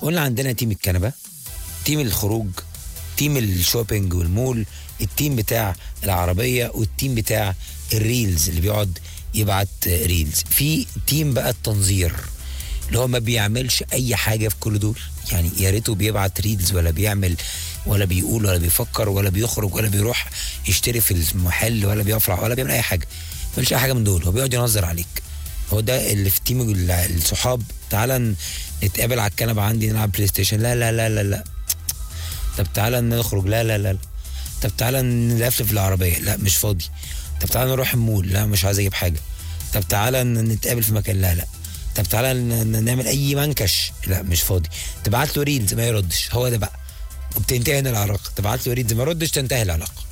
قلنا عندنا تيم الكنبه تيم الخروج تيم الشوبينج والمول التيم بتاع العربيه والتيم بتاع الريلز اللي بيقعد يبعت ريلز في تيم بقى التنظير اللي هو ما بيعملش اي حاجه في كل دول يعني يا ريته بيبعت ريلز ولا بيعمل ولا بيقول ولا بيفكر ولا بيخرج ولا بيروح يشتري في المحل ولا بيفرح ولا بيعمل اي حاجه ما بيعملش اي حاجه من دول هو بيقعد ينظر عليك هو ده اللي في تيم ال- الصحاب تعالى نتقابل على الكنبه عندي نلعب بلاي ستيشن لا لا لا لا لا طب تعالى نخرج لا لا لا لا. طب تعالى نلفلف في العربيه لا مش فاضي طب تعالى نروح المول لا مش عايز اجيب حاجه طب تعالى ن- نتقابل في مكان لا لا طب تعالى ن- ن- نعمل اي منكش لا مش فاضي تبعت له ريلز ما يردش هو ده بقى وبتنتهي هنا العلاقه تبعت له ريلز ما يردش تنتهي العلاقه